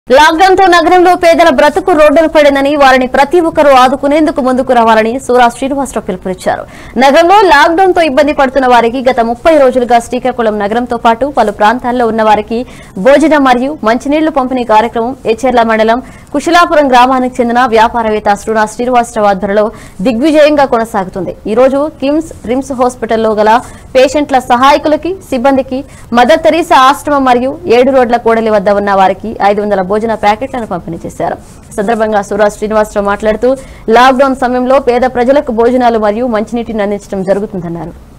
lockdown తో నగరంలో పేదల బ్రతుకు రోడ్డున పడిందని వారిని ప్రతి ఒక్కరూ ఆదుకునేందుకు ముందుకు రావాలని సూరా శ్రీనివాసరావు పిలుపునిచ్చారు నగరంలో లాక్డౌన్ తో ఇబ్బంది పడుతున్న వారికి గత ముప్పై రోజులుగా శ్రీకాకుళం నగరంతో పాటు పలు ప్రాంతాల్లో ఉన్న వారికి భోజనం మరియు మంచినీళ్లు పంపిణీ కార్యక్రమం ఎచ్చెర్ల మండలం కుశలాపురం గ్రామానికి చెందిన వ్యాపారవేత్త సూరా శ్రీనివాసరావు ఆధ్వర్యంలో దిగ్విజయంగా కొనసాగుతుంది ఈ రోజు కిమ్స్ రిమ్స్ హాస్పిటల్లో గల పేషెంట్ల సహాయకులకి సిబ్బందికి మదర్ తెరీసా ఆశ్రమం మరియు ఏడు రోడ్ల కూడలి వద్ద ఉన్న వారికి ఐదు వందల భోజన ప్యాకెట్లను పంపిణీ చేశారు ఈ సందర్భంగా సూరా శ్రీనివాసరావు మాట్లాడుతూ లాక్డౌన్ సమయంలో పేద ప్రజలకు భోజనాలు మరియు మంచినీటిని అందించడం జరుగుతుందన్నారు